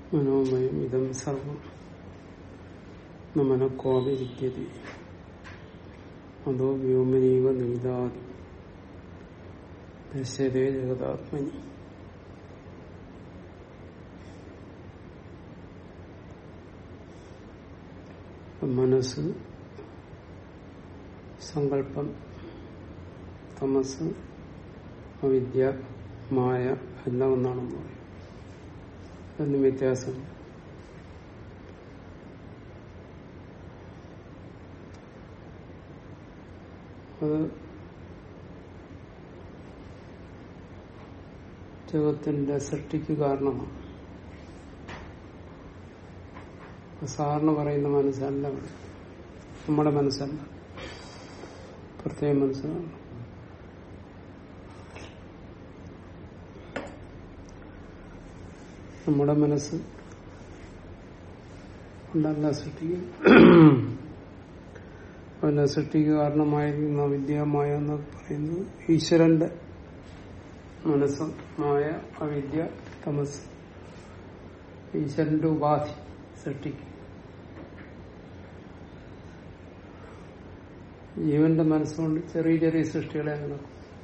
മനോമയം ഇതം സർവം നമനക്കോപിരിക്കതി അതോ വ്യോമനീവ നീതാതി ദശരേ ജഗതാത്മനി മനസ്സ് സങ്കല്പം തമസ് അവിദ്യ മായ എല്ലാം ഒന്നാണെന്ന് പറയും അതൊന്നും വ്യത്യാസമില്ല അത് ജഗത്തിന്റെ സൃഷ്ടിക്ക് കാരണമാണ് സാറിന് പറയുന്ന മനസ്സല്ല ഇവിടെ. നമ്മുടെ മനസ്സല്ല പ്രത്യേക മനസ്സാണ് നമ്മുടെ മനസ്സ് കൊണ്ടല്ല സൃഷ്ടിക്കും അവന്റെ സൃഷ്ടിക്ക് കാരണമായിരിക്കുന്ന വിദ്യമായ എന്ന് പറയുന്നത് ഈശ്വരന്റെ മനസ്സ് മായ അവിദ്യ തമസ് ഈശ്വരന്റെ ഉപാധി സൃഷ്ടിക്കും ജീവന്റെ മനസ്സുകൊണ്ട് ചെറിയ ചെറിയ സൃഷ്ടികളെ നടക്കും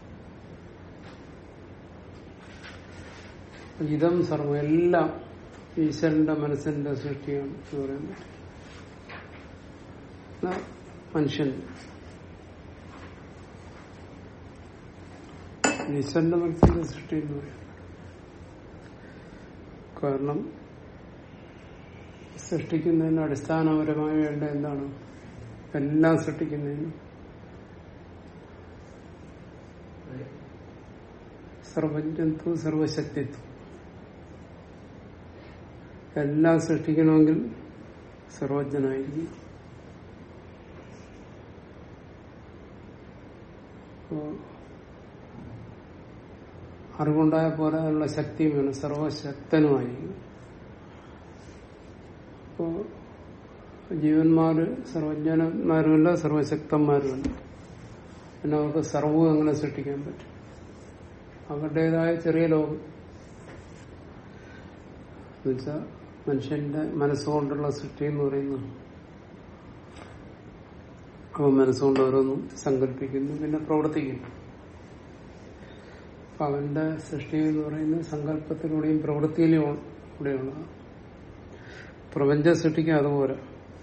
ഇതം സർവം എല്ലാം ഈശ്വരന്റെ മനസ്സിന്റെ സൃഷ്ടിയാണ് എന്ന് പറയാൻ പറ്റും എന്നാ മനുഷ്യൻ ഈശ്വരന്റെ മനസ്സിന്റെ സൃഷ്ടി എന്ന് പറയാം കാരണം സൃഷ്ടിക്കുന്നതിന് അടിസ്ഥാനപരമായി വേണ്ട എന്താണ് എല്ലാം സൃഷ്ടിക്കുന്നതിന് സർവജ്ഞത്വം സർവശക്തിത്വം എല്ലാം സൃഷ്ടിക്കണമെങ്കിൽ സർവജ്ഞനായിരിക്കും അപ്പോ അറിവുണ്ടായ പോലെ അതിനുള്ള ശക്തിയും വേണം സർവശക്തനുമായിരിക്കും അപ്പോ ജീവന്മാര് സർവജ്ഞന്മാരുമല്ല സർവശക്തന്മാരുമല്ല പിന്നെ അവർക്ക് സർവവും എങ്ങനെ സൃഷ്ടിക്കാൻ പറ്റും അവരുടേതായ ചെറിയ ലോകം എന്നുവെച്ചാൽ മനുഷ്യന്റെ മനസ്സുകൊണ്ടുള്ള സൃഷ്ടി എന്ന് പറയുന്നു അവൻ മനസ്സുകൊണ്ട് ഓരോന്നും സങ്കല്പിക്കുന്നു പിന്നെ പ്രവർത്തിക്കുന്നു അപ്പൊ അവന്റെ സൃഷ്ടി എന്ന് പറയുന്നത് സങ്കല്പത്തിലൂടെയും പ്രവൃത്തിയിലും കൂടെയുള്ളതാണ് പ്രപഞ്ച സൃഷ്ടിക്ക് അതുപോലെ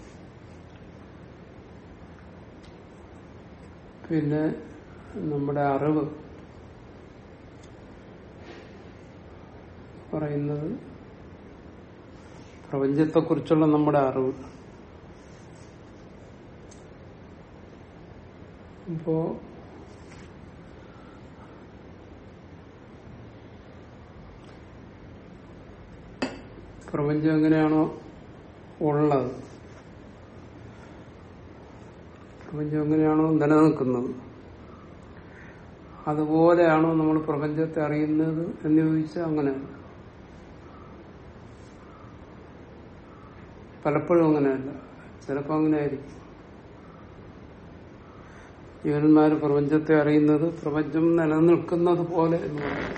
പിന്നെ നമ്മുടെ അറിവ് പറയുന്നത് പ്രപഞ്ചത്തെക്കുറിച്ചുള്ള നമ്മുടെ അറിവ് ഇപ്പോ പ്രപഞ്ചം എങ്ങനെയാണോ ഉള്ളത് പ്രപഞ്ചം എങ്ങനെയാണോ നിലനിൽക്കുന്നത് അതുപോലെയാണോ നമ്മൾ പ്രപഞ്ചത്തെ അറിയുന്നത് എന്ന് ചോദിച്ചാൽ അങ്ങനെയാണ് പലപ്പോഴും അങ്ങനെയല്ല ചിലപ്പോൾ അങ്ങനെ ആയിരിക്കും ജീവന്മാര് പ്രപഞ്ചത്തെ അറിയുന്നത് പ്രപഞ്ചം നിലനിൽക്കുന്നത് പോലെ എന്ന് പറയുന്നു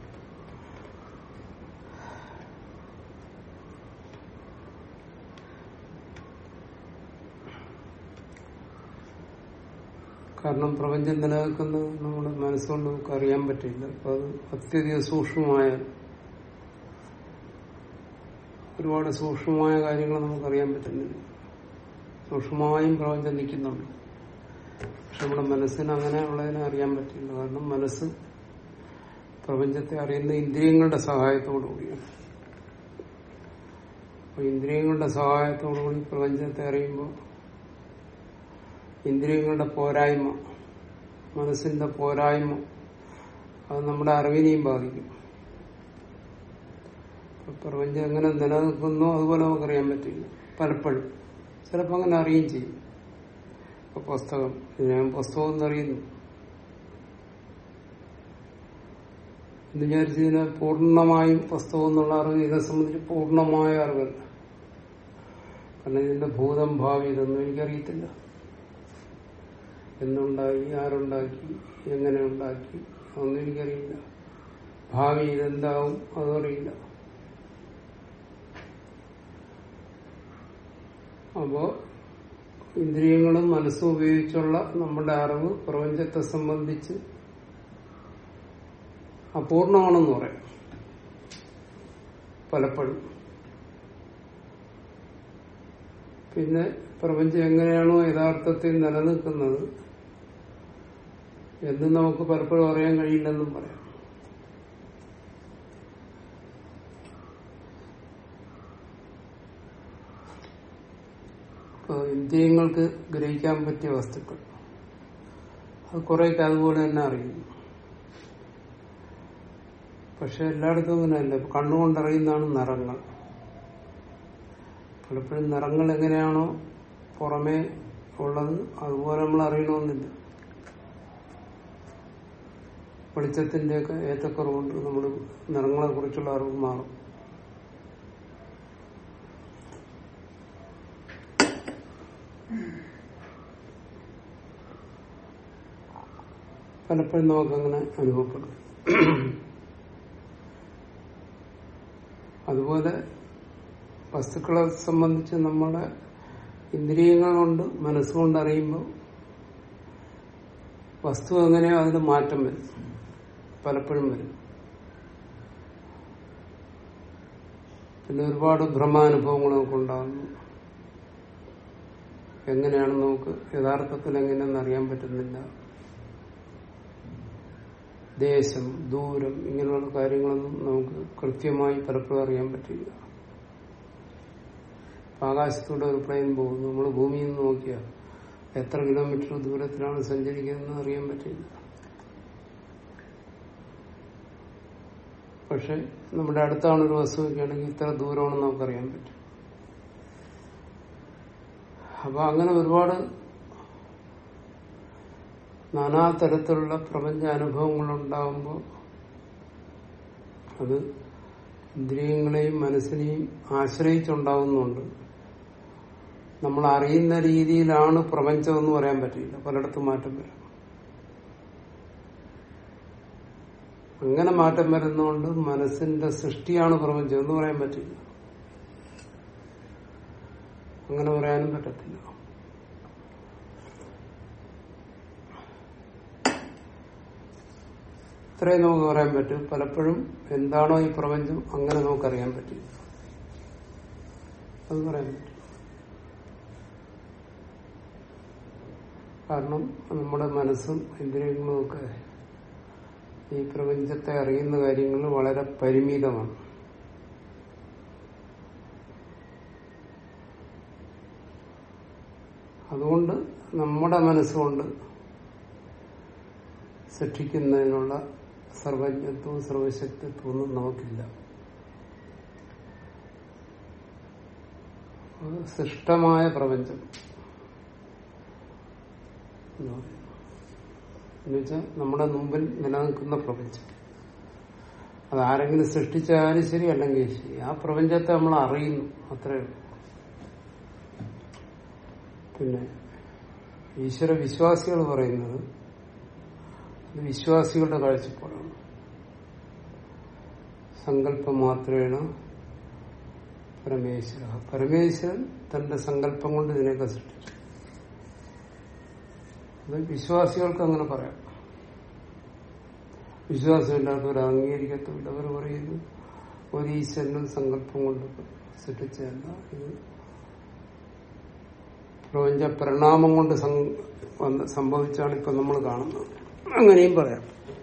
കാരണം പ്രപഞ്ചം നിലനിൽക്കുന്നത് നമ്മുടെ മനസ്സുകൊണ്ട് നമുക്ക് അറിയാൻ പറ്റില്ല അപ്പൊ അത് അത്യധികം സൂക്ഷ്മമായ ഒരുപാട് സൂക്ഷ്മമായ കാര്യങ്ങൾ നമുക്കറിയാൻ പറ്റുന്നില്ല സൂക്ഷ്മമായും പ്രപഞ്ചം നിൽക്കുന്നുണ്ട് പക്ഷെ നമ്മുടെ മനസ്സിന് അങ്ങനെ ഉള്ളതിനെ അറിയാൻ പറ്റില്ല കാരണം മനസ്സ് പ്രപഞ്ചത്തെ അറിയുന്ന ഇന്ദ്രിയങ്ങളുടെ സഹായത്തോടു കൂടിയാണ് അപ്പൊ ഇന്ദ്രിയങ്ങളുടെ സഹായത്തോടു കൂടി പ്രപഞ്ചത്തെ അറിയുമ്പോൾ ഇന്ദ്രിയങ്ങളുടെ പോരായ്മ മനസ്സിന്റെ പോരായ്മ അത് നമ്മുടെ അറിവിനെയും ബാധിക്കും പ്രപഞ്ചം എങ്ങനെ നിലനിൽക്കുന്നോ അതുപോലെ നമുക്കറിയാൻ പറ്റില്ല പലപ്പോഴും ചിലപ്പോൾ അങ്ങനെ അറിയുകയും ചെയ്യും ഇപ്പൊ പുസ്തകം ഞാൻ പുസ്തകം എന്നറിയുന്നു എന്ന് വിചാരിച്ച് ഇതിനെ പൂർണ്ണമായും പുസ്തകം എന്നുള്ള അറിവ് ഇതിനെ സംബന്ധിച്ച് പൂർണ്ണമായ അറിവല്ല കാരണം ഇതിന്റെ ഭൂതം ഭാവി ഇതൊന്നും എനിക്കറിയത്തില്ല എന്നുണ്ടാക്കി ആരുണ്ടാക്കി എങ്ങനെ ഉണ്ടാക്കി അതൊന്നും എനിക്കറിയില്ല ഭാവി ഇതെന്താവും അതും അറിയില്ല അപ്പോ ഇന്ദ്രിയങ്ങളും മനസ്സും ഉപയോഗിച്ചുള്ള നമ്മുടെ അറിവ് പ്രപഞ്ചത്തെ സംബന്ധിച്ച് അപൂർണമാണെന്ന് പറയാം പലപ്പോഴും പിന്നെ പ്രപഞ്ചം എങ്ങനെയാണോ യഥാർത്ഥത്തിൽ നിലനിൽക്കുന്നത് എന്ന് നമുക്ക് പലപ്പോഴും അറിയാൻ കഴിയില്ലെന്നും പറയാം ഇപ്പൊ ഇന്ദ്രിയങ്ങൾക്ക് ഗ്രഹിക്കാൻ പറ്റിയ വസ്തുക്കൾ അത് കുറേയൊക്കെ അതുപോലെ തന്നെ അറിയുന്നു പക്ഷെ എല്ലായിടത്തും അങ്ങനെയല്ല ഇപ്പൊ കണ്ണുകൊണ്ടറിയുന്നതാണ് നിറങ്ങൾ പലപ്പോഴും നിറങ്ങൾ എങ്ങനെയാണോ പുറമേ ഉള്ളത് അതുപോലെ നമ്മൾ അറിയണമെന്നില്ല വെളിച്ചത്തിന്റെയൊക്കെ ഏറ്റക്കുറവുകൊണ്ട് നമ്മൾ നിറങ്ങളെ കുറിച്ചുള്ള അറിവ് മാറും പലപ്പോഴും നമുക്കങ്ങനെ അനുഭവപ്പെടും അതുപോലെ വസ്തുക്കളെ സംബന്ധിച്ച് നമ്മളെ ഇന്ദ്രിയങ്ങൾ കൊണ്ട് മനസ്സുകൊണ്ട് അറിയുമ്പോൾ വസ്തു എങ്ങനെയോ അതിന് മാറ്റം വരും പലപ്പോഴും വരും പിന്നെ ഒരുപാട് ഭ്രമാനുഭവങ്ങൾ നമുക്കുണ്ടാകുന്നു എങ്ങനെയാണ് നമുക്ക് യഥാർത്ഥത്തിൽ എങ്ങനെയെന്ന് അറിയാൻ പറ്റുന്നില്ല ദേശം ദൂരം ഇങ്ങനെയുള്ള കാര്യങ്ങളൊന്നും നമുക്ക് കൃത്യമായി പലപ്പോഴും അറിയാൻ പറ്റില്ല ആകാശത്തൂടെ ഒരു പ്ലെയിൻ പോകുന്നു നമ്മൾ ഭൂമിയിൽ നിന്ന് നോക്കിയാൽ എത്ര കിലോമീറ്റർ ദൂരത്തിലാണ് സഞ്ചരിക്കുന്നതെന്ന് അറിയാൻ പറ്റില്ല പക്ഷെ നമ്മുടെ അടുത്താണ് ഒരു വസ്തു വയ്ക്കുകയാണെങ്കിൽ ഇത്ര ദൂരമാണെന്ന് നമുക്കറിയാൻ പറ്റും അപ്പൊ അങ്ങനെ ഒരുപാട് നാനാതരത്തിലുള്ള പ്രപഞ്ച അനുഭവങ്ങൾ ഉണ്ടാകുമ്പോൾ അത് ഇന്ദ്രിയങ്ങളെയും മനസ്സിനെയും ആശ്രയിച്ചുണ്ടാകുന്നുണ്ട് നമ്മൾ അറിയുന്ന രീതിയിലാണ് പ്രപഞ്ചം എന്ന് പറയാൻ പറ്റില്ല പലയിടത്തും മാറ്റം വരാം അങ്ങനെ മാറ്റം വരുന്നതുകൊണ്ട് മനസ്സിന്റെ സൃഷ്ടിയാണ് പ്രപഞ്ചം എന്ന് പറയാൻ പറ്റില്ല അങ്ങനെ പറയാനും പറ്റത്തില്ല ഇത്രയും നമുക്ക് പറയാൻ പറ്റും പലപ്പോഴും എന്താണോ ഈ പ്രപഞ്ചം അങ്ങനെ നമുക്കറിയാൻ പറ്റില്ല അത് പറയാൻ പറ്റും കാരണം നമ്മുടെ മനസ്സും ഇന്ദ്രിയങ്ങളും ഒക്കെ ഈ പ്രപഞ്ചത്തെ അറിയുന്ന കാര്യങ്ങൾ വളരെ പരിമിതമാണ് അതുകൊണ്ട് നമ്മുടെ മനസ്സുകൊണ്ട് സൃഷ്ടിക്കുന്നതിനുള്ള സർവജ്ഞത്വവും സർവശക്തിത്വവും ഒന്നും നമുക്കില്ല അത് സൃഷ്ടമായ പ്രപഞ്ചം എന്ന് പറയുന്നു എന്നുവെച്ചാൽ നമ്മുടെ മുമ്പിൽ നിലനിൽക്കുന്ന പ്രപഞ്ചം അത് ആരെങ്കിലും സൃഷ്ടിച്ചാലും ശരി അല്ലെങ്കിൽ ശരി ആ പ്രപഞ്ചത്തെ നമ്മൾ അറിയുന്നു അത്രയേ ഉള്ളൂ പിന്നെ ഈശ്വര വിശ്വാസികൾ പറയുന്നത് ഇത് വിശ്വാസികളുടെ കാഴ്ചപ്പാടാണ് സങ്കല്പം മാത്രേണ പരമേശ്വര പരമേശ്വരൻ തന്റെ സങ്കല്പം കൊണ്ട് ഇതിനെയൊക്കെ സൃഷ്ടിച്ചു അത് വിശ്വാസികൾക്ക് അങ്ങനെ പറയാം വിശ്വാസമില്ലാത്തവർ അംഗീകരിക്കത്തില്ല അവർ പറയുന്നു ഒരു ഈശ്വരനും സങ്കല്പം കൊണ്ട് സൃഷ്ടിച്ചതല്ല ഇത് പ്രപഞ്ച പരിണാമം കൊണ്ട് സംഭവിച്ചാണ് ഇപ്പൊ നമ്മൾ കാണുന്നത് അങ്ങനെയും പറയാം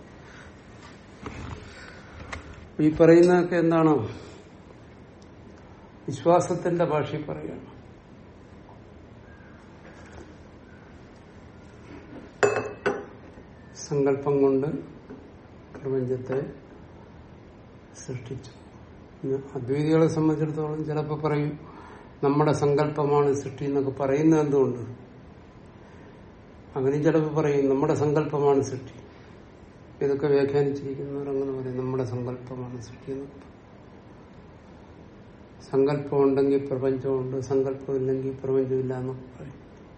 ഈ പറയുന്നതൊക്കെ എന്താണ് വിശ്വാസത്തിന്റെ ഭാഷയിൽ പറയുകയാണ് സങ്കല്പം കൊണ്ട് പ്രപഞ്ചത്തെ സൃഷ്ടിച്ചു അദ്വൈതികളെ സംബന്ധിച്ചിടത്തോളം ചിലപ്പോൾ പറയും നമ്മുടെ സങ്കല്പമാണ് സൃഷ്ടി എന്നൊക്കെ പറയുന്നത് എന്തുകൊണ്ട് അങ്ങനെ ചിലപ്പോൾ പറയും നമ്മുടെ സങ്കല്പമാണ് സൃഷ്ടി ഇതൊക്കെ വ്യാഖ്യാനിച്ചിരിക്കുന്നവർ അങ്ങനെ പറയും നമ്മുടെ സങ്കല്പമാണ് സൃഷ്ടി എന്നൊക്കെ സങ്കല്പം ഉണ്ടെങ്കിൽ പ്രപഞ്ചമുണ്ട് സങ്കല്പമില്ലെങ്കിൽ പ്രപഞ്ചമില്ല എന്നൊക്കെ പറയും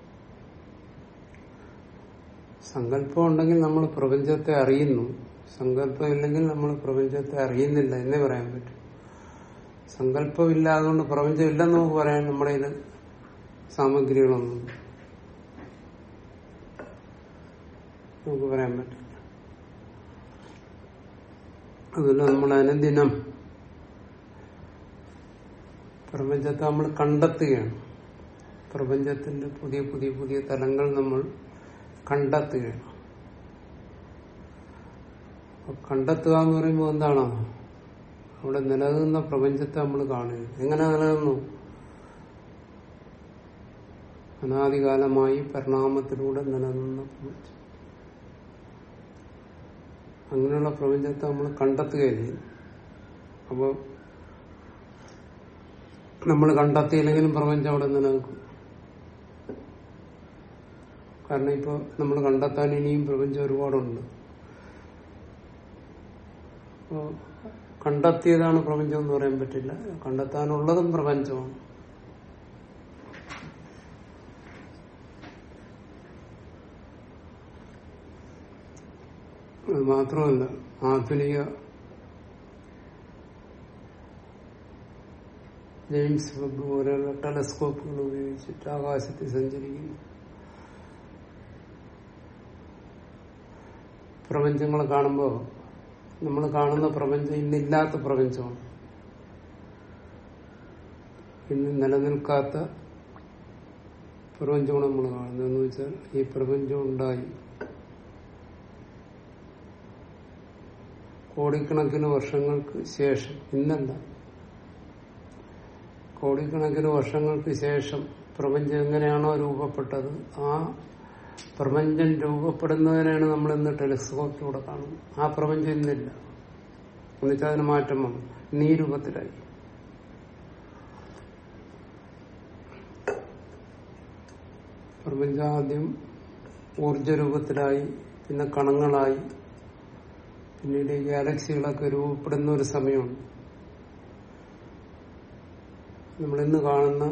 സങ്കല്പം ഉണ്ടെങ്കിൽ നമ്മൾ പ്രപഞ്ചത്തെ അറിയുന്നു സങ്കല്പം ഇല്ലെങ്കിൽ നമ്മൾ പ്രപഞ്ചത്തെ അറിയുന്നില്ല എന്നേ പറയാൻ പറ്റും സങ്കല്പമില്ലാതുകൊണ്ട് പ്രപഞ്ചം ഇല്ലെന്ന് നമുക്ക് പറയാൻ നമ്മുടെ ഇത് സാമഗ്രികളൊന്നും നമുക്ക് പറയാൻ പറ്റില്ല അതുപോലെ നമ്മൾ അനുദിനം പ്രപഞ്ചത്തെ നമ്മൾ കണ്ടെത്തുകയാണ് പ്രപഞ്ചത്തിന്റെ പുതിയ പുതിയ പുതിയ തലങ്ങൾ നമ്മൾ കണ്ടെത്തുകയാണ് അപ്പൊ കണ്ടെത്തുക എന്ന് പറയുമ്പോൾ എന്താണ് അവിടെ നിലനിന്ന പ്രപഞ്ചത്തെ നമ്മൾ കാണുക എങ്ങനെ നിലനിന്നു അനാദികാലമായി പരിണാമത്തിലൂടെ നിലനിന്ന പ്രപഞ്ചം അങ്ങനെയുള്ള പ്രപഞ്ചത്തെ നമ്മൾ കണ്ടെത്തുകയല്ലേ അപ്പോൾ നമ്മൾ കണ്ടെത്തിയില്ലെങ്കിലും പ്രപഞ്ചം അവിടെ നിലനിൽക്കും കാരണം ഇപ്പൊ നമ്മൾ കണ്ടെത്താൻ ഇനിയും പ്രപഞ്ചം ഒരുപാടുണ്ട് അപ്പോ കണ്ടെത്തിയതാണ് പ്രപഞ്ചം എന്ന് പറയാൻ പറ്റില്ല കണ്ടെത്താനുള്ളതും പ്രപഞ്ചമാണ് അത് മാത്രമല്ല ആധുനിക ജെയിംസ് വെബ് പോലെയുള്ള ടെലസ്കോപ്പുകൾ ഉപയോഗിച്ചിട്ട് ആകാശത്തിൽ സഞ്ചരിക്കുന്നു പ്രപഞ്ചങ്ങൾ കാണുമ്പോൾ നമ്മൾ കാണുന്ന പ്രപഞ്ചം ഇന്നില്ലാത്ത പ്രപഞ്ചമാണ് ഇന്ന് നിലനിൽക്കാത്ത പ്രപഞ്ചമാണ് നമ്മൾ കാണുന്നത് എന്ന് വെച്ചാൽ ഈ പ്രപഞ്ചം ഉണ്ടായി കോടിക്കണക്കിന് വർഷങ്ങൾക്ക് ശേഷം ഇന്നല്ല കോടിക്കണക്കിന് വർഷങ്ങൾക്ക് ശേഷം പ്രപഞ്ചം എങ്ങനെയാണോ രൂപപ്പെട്ടത് ആ പ്രപഞ്ചം രൂപപ്പെടുന്നതിനാണ് നമ്മൾ ഇന്ന് ടെലിസ്കോപ്പിലൂടെ കാണുന്നത് ആ പ്രപഞ്ചം ഇന്നില്ല എന്നുവെച്ചാൽ അതിന് മാറ്റം വന്നു നീ രൂപത്തിലായി പ്രപഞ്ചം ആദ്യം ഊർജ രൂപത്തിലായി പിന്നെ കണങ്ങളായി പിന്നീട് ഈ ഗാലക്സികളൊക്കെ രൂപപ്പെടുന്ന ഒരു സമയമുണ്ട് നമ്മളിന്ന് കാണുന്ന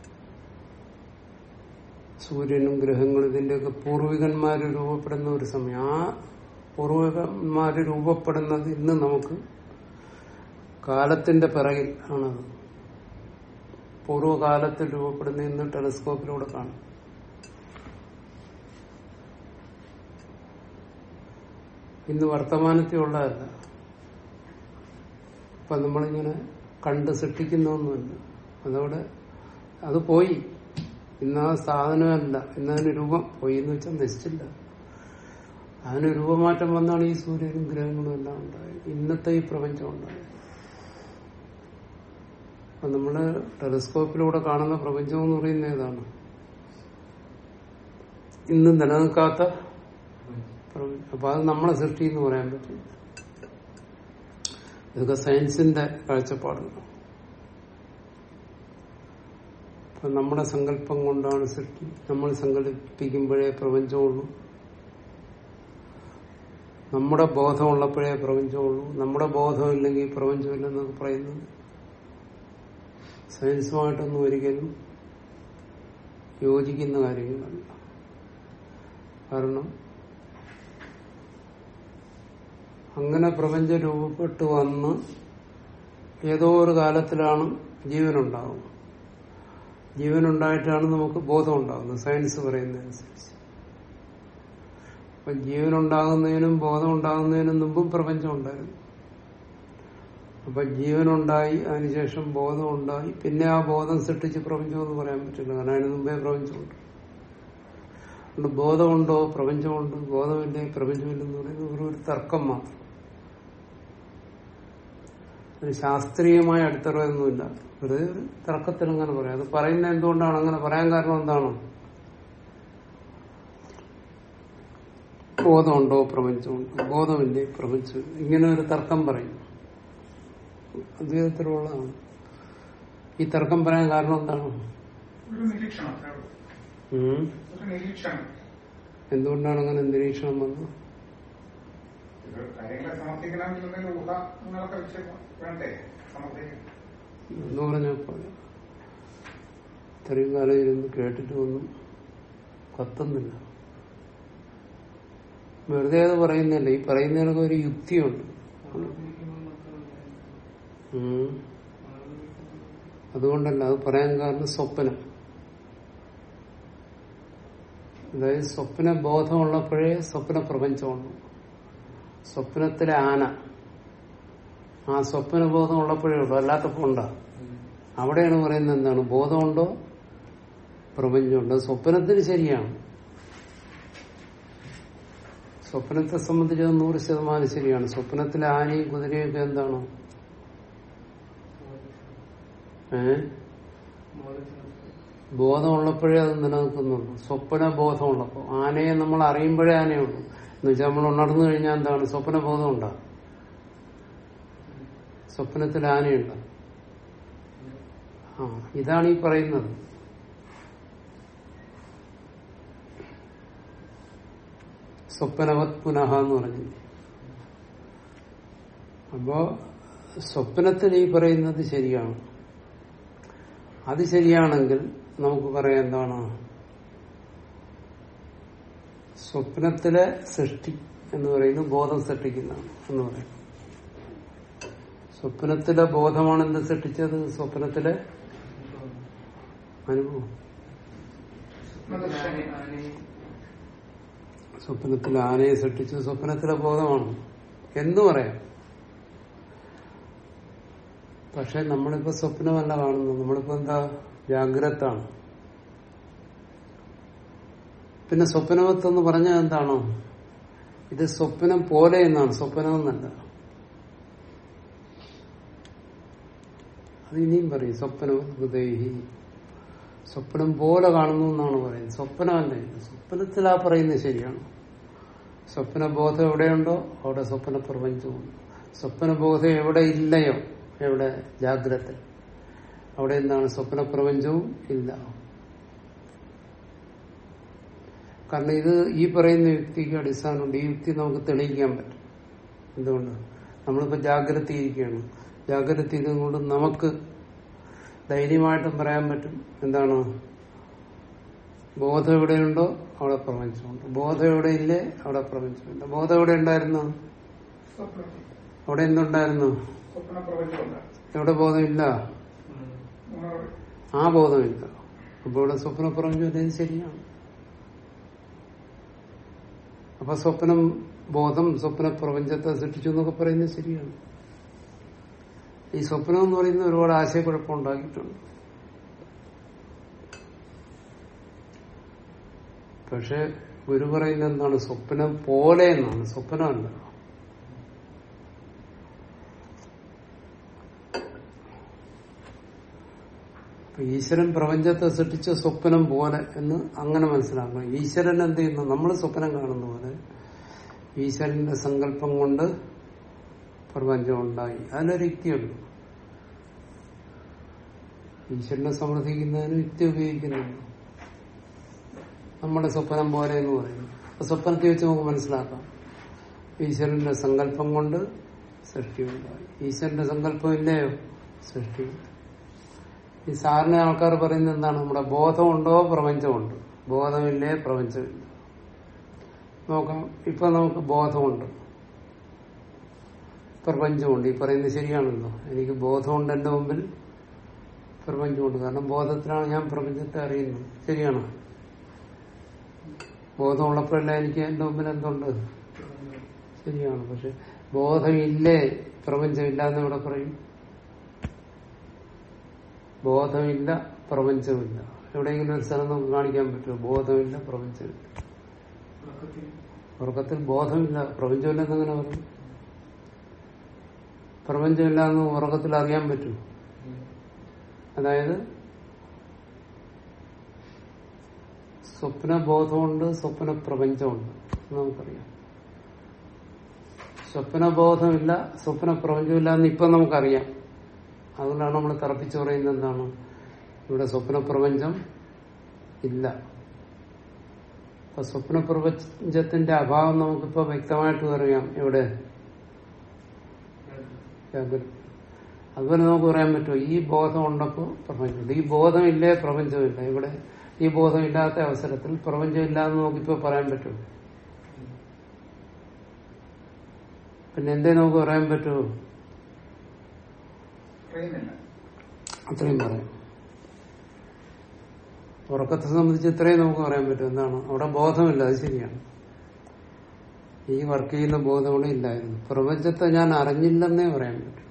സൂര്യനും ഗ്രഹങ്ങളും ഇതിന്റെയൊക്കെ പൂർവികന്മാര് രൂപപ്പെടുന്ന ഒരു സമയം ആ പൂർവികന്മാര് രൂപപ്പെടുന്നത് ഇന്ന് നമുക്ക് കാലത്തിന്റെ പിറകിൽ ആണത് പൂർവ്വകാലത്തിൽ രൂപപ്പെടുന്ന ഇന്ന് ടെലിസ്കോപ്പിലൂടെ കാണും ഇന്ന് വർത്തമാനത്തിൽ ഉള്ളതല്ല അപ്പൊ നമ്മളിങ്ങനെ കണ്ട് സൃഷ്ടിക്കുന്നൊന്നുമില്ല അതോടെ അത് പോയി ഇന്ന് ആ സാധനമല്ല ഇന്നതിന് രൂപം പോയി എന്ന് വെച്ചാൽ നശിച്ചില്ല അതിന് രൂപമാറ്റം വന്നാണ് ഈ സൂര്യനും ഗ്രഹങ്ങളും എല്ലാം ഉണ്ടായത് ഇന്നത്തെ ഈ പ്രപഞ്ചം ഉണ്ടായത് അപ്പൊ നമ്മള് ടെലിസ്കോപ്പിലൂടെ കാണുന്ന പ്രപഞ്ചം എന്ന് പറയുന്നത് ഏതാണ് ഇന്ന് നിലനിൽക്കാത്ത പ്രപഞ്ചം അപ്പൊ അത് നമ്മളെ സൃഷ്ടി എന്ന് പറയാൻ പറ്റില്ല ഇതൊക്കെ സയൻസിന്റെ കാഴ്ചപ്പാടുകളാണ് അപ്പൊ നമ്മുടെ സങ്കല്പം കൊണ്ടാണ് സൃഷ്ടി നമ്മൾ സങ്കല്പിക്കുമ്പോഴേ പ്രപഞ്ചമുള്ളൂ നമ്മുടെ ബോധമുള്ളപ്പോഴേ പ്രപഞ്ചമുള്ളൂ നമ്മുടെ ബോധമില്ലെങ്കിൽ പ്രപഞ്ചമില്ലെന്നൊക്കെ പറയുന്നത് സയൻസുമായിട്ടൊന്നും ഒരിക്കലും യോജിക്കുന്ന കാര്യങ്ങളല്ല കാരണം അങ്ങനെ പ്രപഞ്ചം രൂപപ്പെട്ടു വന്ന് ഏതോ ഒരു കാലത്തിലാണ് ജീവനുണ്ടാകുന്നത് ജീവനുണ്ടായിട്ടാണ് നമുക്ക് ബോധം ഉണ്ടാകുന്നത് സയൻസ് പറയുന്നതനുസരിച്ച് അപ്പൊ ജീവനുണ്ടാകുന്നതിനും ബോധം ഉണ്ടാകുന്നതിനും മുമ്പും പ്രപഞ്ചം ഉണ്ടായിരുന്നു അപ്പൊ ജീവനുണ്ടായി അതിനുശേഷം ബോധം ഉണ്ടായി പിന്നെ ആ ബോധം സൃഷ്ടിച്ച് പ്രപഞ്ചം എന്ന് പറയാൻ പറ്റില്ല കാരണം അതിന് മുമ്പേ പ്രപഞ്ചമുണ്ട് അതുകൊണ്ട് ബോധമുണ്ടോ പ്രപഞ്ചമുണ്ട് ബോധമില്ലേ പ്രപഞ്ചമില്ലെന്ന് പറയുന്നത് ഒരു ഒരു തർക്കം മാത്രം ഒരു ശാസ്ത്രീയമായ അടിത്തറയൊന്നുമില്ല വെറുതെ ഒരു തർക്കത്തിൽ അങ്ങനെ പറയാം അത് പറയുന്നത് എന്തുകൊണ്ടാണ് അങ്ങനെ പറയാൻ കാരണം എന്താണ് ബോധമുണ്ടോ പ്രപഞ്ചമുണ്ടോ ബോധമില്ലേ പ്രപഞ്ചം ഇങ്ങനെ ഒരു തർക്കം പറയും അദ്വൈതത്തിലുള്ളതാണ് ഈ തർക്കം പറയാൻ കാരണം എന്താണ് ഒരു നിരീക്ഷണം അത്രേ ഉള്ളൂ. ഉം. ഒരു നിരീക്ഷണം എന്തുകൊണ്ടാണ് അങ്ങനെ നിരീക്ഷണം വന്നത് ഇത് കാര്യങ്ങളെ സമർത്ഥിക്കണമെന്നുണ്ടെങ്കിൽ ഊഹങ്ങളൊക്കെ വെച്ച് വേണ്ടേ സമർത്ഥിക്കാൻ എന്ന് പറഞ്ഞപ്പോ ഇത്രയും കാലം ഇരുന്ന് കേട്ടിട്ട് ഒന്നും കത്തുന്നില്ല വെറുതെ അത് പറയുന്നില്ല ഈ പറയുന്നതിനൊക്കെ ഒരു യുക്തിയുണ്ട് ഉം. അതുകൊണ്ടല്ല അത് പറയാൻ കാരണം സ്വപ്നം അതായത് സ്വപ്ന ബോധമുള്ളപ്പോഴേ സ്വപ്ന പ്രപഞ്ചമുള്ളൂ സ്വപ്നത്തിലെ ആന ആ സ്വപ്ന ബോധം ഉള്ളപ്പോഴേ ഉള്ളൂ അല്ലാത്തപ്പോ ഉണ്ടാ അവിടെയാണ് പറയുന്നത് എന്താണ് ബോധമുണ്ടോ പ്രപഞ്ചമുണ്ടോ സ്വപ്നത്തിന് ശരിയാണ് സ്വപ്നത്തെ സംബന്ധിച്ച് അത് നൂറ് ശതമാനം ശരിയാണ് സ്വപ്നത്തിലെ ആനയും കുതിരയും ഒക്കെ എന്താണ് ഏ ബോധമുള്ളപ്പോഴേ അത് നിലനിൽക്കുന്നുള്ളൂ സ്വപ്ന ബോധമുള്ളപ്പോ ആനയെ നമ്മൾ അറിയുമ്പോഴേ ആനയുള്ളൂ എന്ന് വെച്ചാൽ നമ്മൾ ഉണർന്നു കഴിഞ്ഞാൽ എന്താണ് സ്വപ്ന ബോധം ഉണ്ടാ സ്വപ്നത്തിൽ ആനയുണ്ട് ആ ഇതാണ് ഈ പറയുന്നത് സ്വപ്നവത് പുനഃ എന്ന് പറഞ്ഞു അപ്പോ സ്വപ്നത്തിൽ ഈ പറയുന്നത് ശരിയാണ് അത് ശരിയാണെങ്കിൽ നമുക്ക് പറയാം എന്താണ് സ്വപ്നത്തിലെ സൃഷ്ടി എന്ന് പറയുന്നത് ബോധം സൃഷ്ടിക്കുന്നതാണ് എന്ന് പറയും സ്വപ്നത്തിലെ ബോധമാണ് എന്ത് സൃഷ്ടിച്ചത് സ്വപ്നത്തിലെ അനുഭവം സ്വപ്നത്തിൽ ആനയെ സൃഷ്ടിച്ചത് സ്വപ്നത്തിലെ ബോധമാണ് എന്ന് പറയാം പക്ഷെ നമ്മളിപ്പോ സ്വപ്നമല്ല കാണുന്നത് നമ്മളിപ്പോ എന്താ ജാഗ്രതാണ് പിന്നെ സ്വപ്നവത്ത് എന്ന് പറഞ്ഞാൽ എന്താണോ ഇത് സ്വപ്നം പോലെ എന്നാണ് സ്വപ്നമെന്നല്ല അത് ഇനിയും പറയും സ്വപ്നോദേഹി സ്വപ്നം പോലെ കാണുന്നു എന്നാണ് പറയുന്നത് സ്വപ്നമല്ല ഇത്. സ്വപ്നത്തിൽ ആ പറയുന്നത് ശരിയാണ് സ്വപ്നബോധം എവിടെയുണ്ടോ അവിടെ സ്വപ്ന പ്രപഞ്ചമുണ്ട് സ്വപ്നബോധം എവിടെ ഇല്ലയോ എവിടെ ജാഗ്രത അവിടെ എന്താണ് സ്വപ്ന പ്രപഞ്ചവും ഇല്ല കാരണം ഇത് ഈ പറയുന്ന യുക്തിക്ക് അടിസ്ഥാനമുണ്ട് ഈ യുക്തി നമുക്ക് തെളിയിക്കാൻ പറ്റും എന്തുകൊണ്ട് നമ്മളിപ്പോ ജാഗ്രത ഇരിക്കുകയാണ് ജാഗ്രത ഇതുകൊണ്ട് നമുക്ക് ധൈര്യമായിട്ടും പറയാൻ പറ്റും എന്താണ് ബോധം എവിടെയുണ്ടോ അവിടെ പ്രപഞ്ചമുണ്ട് ബോധം എവിടെ ഇല്ലേ അവിടെ പ്രപഞ്ചമുണ്ട് ബോധം എവിടെ ഉണ്ടായിരുന്നു അവിടെ എന്തുണ്ടായിരുന്നു സ്വപ്ന പ്രപഞ്ചമുണ്ട് എവിടെ ബോധമില്ല ഉണർവ് ആ ബോധമില്ല അപ്പൊ ഇവിടെ സ്വപ്ന പ്രപഞ്ചം ഇത് ശരിയാണ് അപ്പൊ സ്വപ്നം ബോധം സ്വപ്ന പ്രപഞ്ചത്തെ സൃഷ്ടിച്ചു എന്നൊക്കെ പറയുന്നത് ശരിയാണ് ഈ സ്വപ്നം എന്ന് പറയുന്നത് ഒരുപാട് ആശയക്കുഴപ്പം ഉണ്ടാക്കിയിട്ടുണ്ട് പക്ഷെ ഗുരു പറയുന്നത് എന്താണ് സ്വപ്നം പോലെ എന്നാണ് സ്വപ്നമല്ല അപ്പൊ ഈശ്വരൻ പ്രപഞ്ചത്തെ സൃഷ്ടിച്ച സ്വപ്നം പോലെ എന്ന് അങ്ങനെ മനസ്സിലാക്കണം ഈശ്വരൻ എന്ത് ചെയ്യുന്നു നമ്മൾ സ്വപ്നം കാണുന്ന പോലെ ഈശ്വരന്റെ സങ്കല്പം കൊണ്ട് പ്രപഞ്ചം ഉണ്ടായി അതിനൊരു യുക്തിയുണ്ട് ഈശ്വരനെ സമർത്ഥിക്കുന്നതിന് യുക്തി ഉപയോഗിക്കുന്നുണ്ട് നമ്മുടെ സ്വപ്നം പോലെ എന്ന് പറയുന്നു അപ്പൊ സ്വപ്നത്തെ വെച്ച് നമുക്ക് മനസ്സിലാക്കാം ഈശ്വരന്റെ സങ്കല്പം കൊണ്ട് സൃഷ്ടിയുണ്ടായി ഈശ്വരന്റെ സങ്കല്പം ഇല്ലയോ സൃഷ്ടിയുണ്ട് ഈ സാറിന് ആൾക്കാർ പറയുന്നത് എന്താണ് നമ്മുടെ ബോധമുണ്ടോ പ്രപഞ്ചമുണ്ട് ബോധമില്ലേ പ്രപഞ്ചമില്ല നോക്കാം ഇപ്പൊ നമുക്ക് ബോധമുണ്ട് പ്രപഞ്ചമുണ്ട് ഈ പറയുന്നത് ശരിയാണല്ലോ എനിക്ക് ബോധമുണ്ട് എന്റെ മുമ്പിൽ പ്രപഞ്ചമുണ്ട് കാരണം ബോധത്തിലാണ് ഞാൻ പ്രപഞ്ചത്തെ അറിയുന്നത് ശരിയാണോ ബോധമുള്ളപ്പോഴല്ല എനിക്ക് എന്റെ മുമ്പിൽ എന്തുണ്ട് ശരിയാണ് പക്ഷെ ബോധമില്ലേ പ്രപഞ്ചമില്ല എന്ന് ഇവിടെ പറയും ബോധമില്ല പ്രപഞ്ചമില്ല എവിടെയെങ്കിലും ഒരു സ്ഥലം നമുക്ക് കാണിക്കാൻ പറ്റുമോ ബോധമില്ല പ്രപഞ്ചമില്ല ഉറക്കത്തിൽ ബോധമില്ല പ്രപഞ്ചമില്ലെന്ന് എങ്ങനെ പറയും പ്രപഞ്ചമില്ല എന്ന് ഉറക്കത്തിൽ അറിയാൻ പറ്റും അതായത് സ്വപ്ന ബോധമുണ്ട് സ്വപ്ന പ്രപഞ്ചമുണ്ട് എന്ന് നമുക്കറിയാം സ്വപ്നബോധമില്ല സ്വപ്ന പ്രപഞ്ചമില്ല എന്ന് ഇപ്പൊ നമുക്കറിയാം അതുകൊണ്ടാണ് നമ്മൾ തറപ്പിച്ചു പറയുന്നത് എന്താണ് ഇവിടെ സ്വപ്ന പ്രപഞ്ചം ഇല്ല അപ്പൊ സ്വപ്ന പ്രപഞ്ചത്തിന്റെ അഭാവം നമുക്കിപ്പോ വ്യക്തമായിട്ട് അറിയാം എവിടെ ജാഗ്രത അതുപോലെ നമുക്ക് പറയാൻ പറ്റുമോ ഈ ബോധം ഉണ്ടപ്പോ പ്രപഞ്ചമുണ്ട് ഈ ബോധമില്ലേ പ്രപഞ്ചമില്ല ഇവിടെ ഈ ബോധമില്ലാത്ത അവസരത്തിൽ പ്രപഞ്ചമില്ല എന്ന് നമുക്കിപ്പോ പറയാൻ പറ്റുമോ പിന്നെ എന്തേ നമുക്ക് പറയാൻ പറ്റുമോ അറിയുന്നില്ല അത്രയും പറയാം ഉറക്കത്തെ സംബന്ധിച്ച് ഇത്രയും നമുക്ക് പറയാൻ പറ്റും എന്താണ് അവിടെ ബോധമില്ല അത് ശരിയാണ് ഈ വർക്ക് ചെയ്യുന്ന ബോധം അവിടെ ഇല്ലായിരുന്നു പ്രപഞ്ചത്തെ ഞാൻ അറിഞ്ഞില്ലെന്നേ പറയാൻ പറ്റും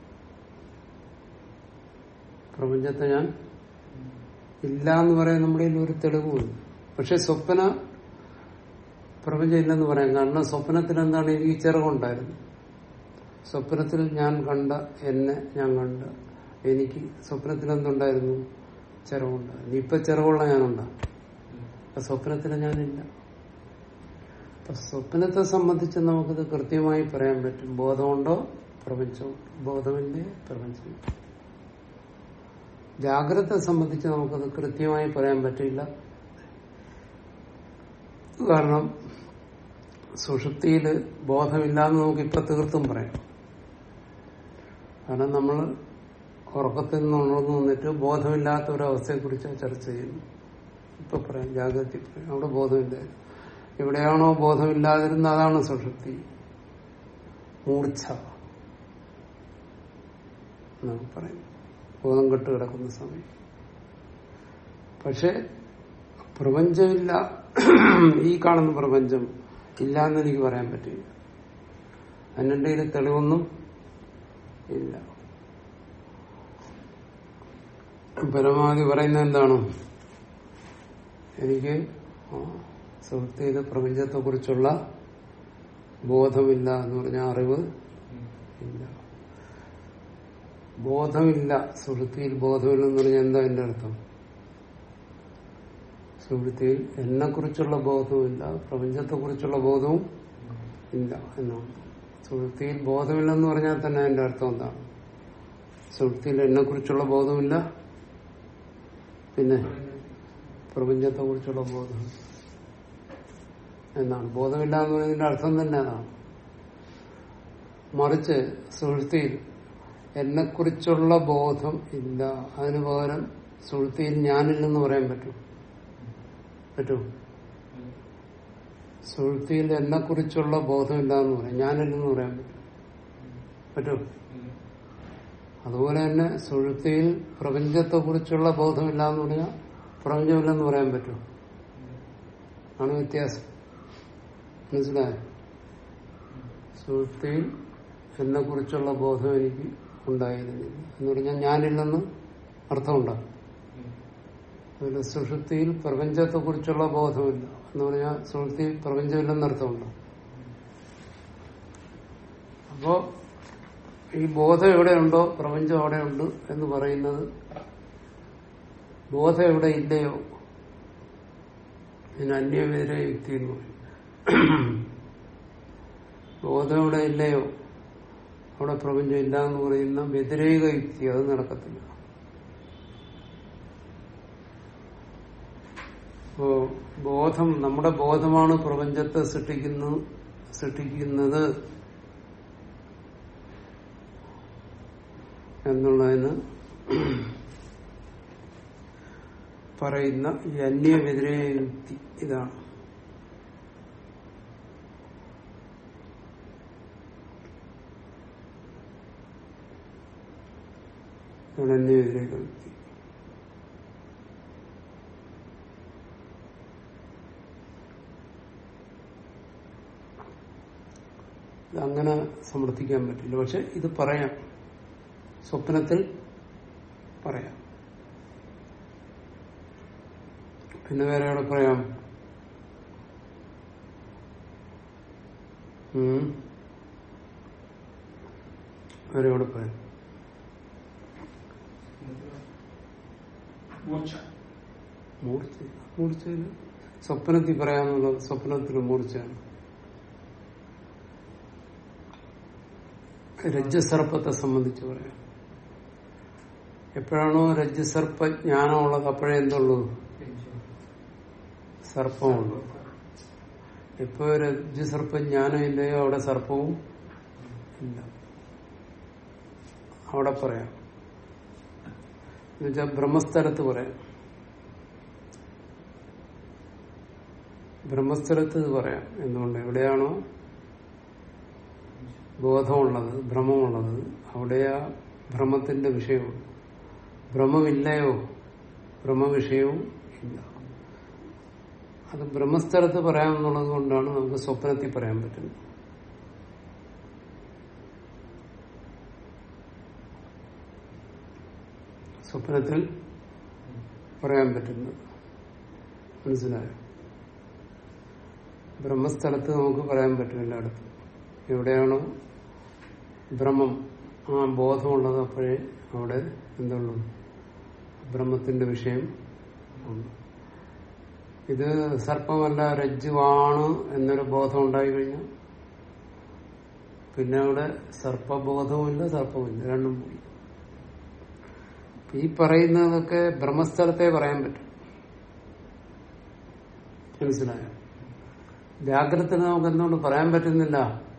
പ്രപഞ്ചത്തെ ഞാൻ ഇല്ല എന്ന് പറയാൻ നമ്മുടെ കയ്യിൽ ഒരു തെളിവുമില്ല പക്ഷെ സ്വപ്ന പ്രപഞ്ചം ഇല്ലെന്ന് പറയാം കാരണം സ്വപ്നത്തിൽ എന്താണ് എനിക്ക് ചിറകുണ്ടായിരുന്നു സ്വപ്നത്തിൽ ഞാൻ കണ്ട എന്നെ ഞാൻ കണ്ട എനിക്ക് സ്വപ്നത്തിൽ എന്തുണ്ടായിരുന്നു ചിറകുണ്ടായിരുന്നു ഇപ്പൊ ചിറകുള്ള ഞാനുണ്ടാ അപ്പൊ സ്വപ്നത്തിൽ ഞാനില്ല അപ്പൊ സ്വപ്നത്തെ സംബന്ധിച്ച് നമുക്കിത് കൃത്യമായി പറയാൻ പറ്റും ബോധമുണ്ടോ പ്രപഞ്ചമുണ്ടോ ബോധമില്ലേ പ്രപഞ്ചം ജാഗ്രതത്തെ സംബന്ധിച്ച് നമുക്കത് കൃത്യമായി പറയാൻ പറ്റില്ല കാരണം സുഷുപ്തിയിൽ ബോധമില്ലാന്ന് നമുക്ക് ഇപ്പൊ തീർത്തും പറയാം കാരണം നമ്മൾ ഉറക്കത്തിൽ നിന്ന് ഉണർന്നു വന്നിട്ട് ബോധമില്ലാത്ത ഒരു അവസ്ഥയെക്കുറിച്ച് ചർച്ച ചെയ്യുന്നു ഇപ്പൊ പറയാം ജാഗ്രത പറയാം അവിടെ ബോധമില്ലായിരുന്നു എവിടെയാണോ ബോധമില്ലാതിരുന്ന അതാണ് സുഷുപ്തി മൂർച്ഛ എന്നാണ് പറയുന്നത് ബോധം കെട്ട് കിടക്കുന്ന സമയം പക്ഷെ പ്രപഞ്ചമില്ല ഈ കാണുന്ന പ്രപഞ്ചം ഇല്ല എന്ന് എനിക്ക് പറയാൻ പറ്റില്ല അതിൻ്റെ കയ്യിൽ തെളിവൊന്നും ഇല്ല പരമാവധി പറയുന്നത് എന്താണ് എനിക്ക് സുഹൃത്തിയിലെ പ്രപഞ്ചത്തെ കുറിച്ചുള്ള ബോധമില്ല എന്ന് പറഞ്ഞ അറിവ് ഇല്ല ബോധമില്ല സുഹൃത്തിയിൽ ബോധമില്ല എന്ന് പറഞ്ഞാൽ എന്താ എന്റെ അർത്ഥം സുഹൃത്തിയിൽ എന്നെ കുറിച്ചുള്ള ബോധവുമില്ല പ്രപഞ്ചത്തെ കുറിച്ചുള്ള ബോധവും ഇല്ല എന്നാണ് സുഹൃത്തിയിൽ ബോധമില്ലെന്ന് പറഞ്ഞാൽ തന്നെ അതിന്റെ അർത്ഥം എന്താണ് സുഹൃത്തിയിൽ എന്നെ കുറിച്ചുള്ള ബോധമില്ല പിന്നെ പ്രപഞ്ചത്തെ കുറിച്ചുള്ള ബോധം എന്നാണ് ബോധമില്ല എന്ന് പറയുന്നതിന്റെ അർത്ഥം തന്നെ അതാണ് മറിച്ച് സുഹൃത്തിയിൽ എന്നെക്കുറിച്ചുള്ള ബോധം ഇല്ല അതിനു പകരം സുഹൃത്തിയിൽ ഞാനില്ലെന്ന് പറയാൻ പറ്റും പറ്റും സുഹൃത്തിയിൽ എന്നെക്കുറിച്ചുള്ള ബോധമില്ല എന്ന് പറയാം ഞാനില്ലെന്ന് പറയാൻ പറ്റും പറ്റും അതുപോലെ തന്നെ സുഹൃത്തിയിൽ പ്രപഞ്ചത്തെ കുറിച്ചുള്ള ബോധമില്ല എന്ന് പറഞ്ഞാൽ പ്രപഞ്ചമില്ലെന്ന് പറയാൻ പറ്റും ആണ് വ്യത്യാസം മനസ്സിലായോ സുഹൃത്തിയിൽ എന്നെ കുറിച്ചുള്ള ബോധം എനിക്ക് ഉണ്ടായിരുന്നില്ല എന്ന് പറഞ്ഞാൽ ഞാനില്ലെന്ന് അർത്ഥമുണ്ടാകും അതുപോലെ സുഷുപ്തിയിൽ പ്രപഞ്ചത്തെ കുറിച്ചുള്ള ബോധമില്ല എന്ന് പറഞ്ഞാൽ സുഹൃത്തിയിൽ പ്രപഞ്ചമില്ലെന്ന് അർത്ഥമുണ്ട് അപ്പോ ഈ ബോധം എവിടെയുണ്ടോ പ്രപഞ്ചം അവിടെയുണ്ട് എന്ന് പറയുന്നത് ബോധം എവിടെ ഇല്ലയോ ഇതിന് അന്യവിധര യുക്തി എന്ന് പറയും ബോധം എവിടെ ഇല്ലയോ അവിടെ പ്രപഞ്ചം ഇല്ല എന്ന് പറയുന്ന വ്യതിരേക യുക്തി അത് നടക്കത്തില്ല അപ്പോ ബോധം നമ്മുടെ ബോധമാണ് പ്രപഞ്ചത്തെ സൃഷ്ടിക്കുന്നു സൃഷ്ടിക്കുന്നത് എന്നുള്ളതിന് പറയുന്ന ഈ അന്യവ്യതിരേക യുക്തി ഇതാണ് ഇവിടെ അന്യവ്യതിരേക യുക്തി അങ്ങനെ സമർത്ഥിക്കാൻ പറ്റില്ല പക്ഷെ ഇത് പറയാം സ്വപ്നത്തിൽ പറയാം പിന്നെ വേറെ എവിടെ പറയാം ഉം. വേറെ എവിടെ പറയാം മൂർച്ച മൂർച്ച മൂർച്ചയിൽ സ്വപ്നത്തിൽ പറയാമെന്നുള്ളത് സ്വപ്നത്തിൽ മൂർച്ചയാണ് രജ്ജസർപ്പത്തെ സംബന്ധിച്ച് പറയാം എപ്പോഴാണോ രജ്ജസർപ്പ ജ്ഞാനമുള്ളത് അപ്പോഴേ എന്തുള്ളൂ സർപ്പമുള്ളൂ എപ്പോ രജ്ജുസർപ്പ ജ്ഞാനം ഇല്ലയോ അവിടെ സർപ്പവും ഇല്ല അവിടെ പറയാം എന്നുവെച്ചാൽ ബ്രഹ്മസ്ഥലത്ത് പറയാം ബ്രഹ്മസ്ഥലത്ത് ഇത് പറയാം എന്തുകൊണ്ട് എവിടെയാണോ ബോധമുള്ളത് ഭ്രമമുള്ളത് അവിടെയാ ഭ്രമത്തിന്റെ വിഷയമുണ്ട് ഭ്രമമില്ലയോ ഭ്രമവിഷയവും ഇല്ല അത് ബ്രഹ്മസ്ഥലത്ത് പറയാമെന്നുള്ളത് കൊണ്ടാണ് നമുക്ക് സ്വപ്നത്തിൽ പറയാൻ പറ്റുന്നത് സ്വപ്നത്തിൽ പറയാൻ പറ്റുന്നത് മനസ്സിലായോ ബ്രഹ്മസ്ഥലത്ത് നമുക്ക് പറയാൻ പറ്റും എല്ലായിടത്തും എവിടെയാണോ ബ്രഹ്മം ആ ബോധമുള്ളത് അപ്പോഴേ അവിടെ എന്തുള്ളൂ ബ്രഹ്മത്തിന്റെ വിഷയം ഉണ്ട് ഇത് സർപ്പമല്ല രജ്ജുവാണ് എന്നൊരു ബോധം ഉണ്ടായി കഴിഞ്ഞാൽ പിന്നെ അവിടെ സർപ്പബോധവുമില്ല സർപ്പവുമില്ല രണ്ടും പോയി ഈ പറയുന്നതൊക്കെ ബ്രഹ്മസ്ഥലത്തെ പറയാൻ പറ്റും മനസ്സിലായോ ജാഗ്രതത്തിന് നമുക്ക് എന്തുകൊണ്ട് പറയാൻ പറ്റുന്നില്ല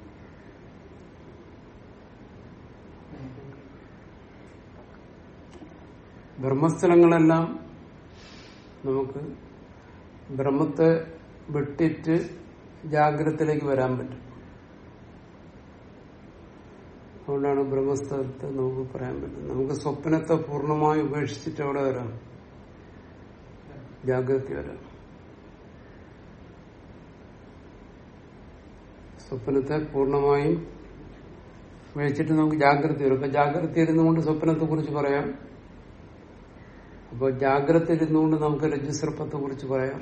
ബ്രഹ്മസ്ഥലങ്ങളെല്ലാം നമുക്ക് ബ്രഹ്മത്തെ വിട്ടിട്ട് ജാഗ്രതത്തിലേക്ക് വരാൻ പറ്റും അതുകൊണ്ടാണ് ബ്രഹ്മസ്ഥലത്ത് നമുക്ക് പറയാൻ പറ്റുന്നത് നമുക്ക് സ്വപ്നത്തെ പൂർണ്ണമായി ഉപേക്ഷിച്ചിട്ട് എവിടെ വരാം ജാഗ്രത വരാം സ്വപ്നത്തെ പൂർണ്ണമായും ഉപേക്ഷിച്ചിട്ട് നമുക്ക് ജാഗ്രത വരും അപ്പൊ ജാഗ്രത ഇരുന്നുകൊണ്ട് സ്വപ്നത്തെ കുറിച്ച് പറയാം അപ്പോൾ ജാഗ്രത ഇരുന്നുകൊണ്ട് നമുക്ക് രജ്ജുസർപ്പത്തെ കുറിച്ച് പറയാം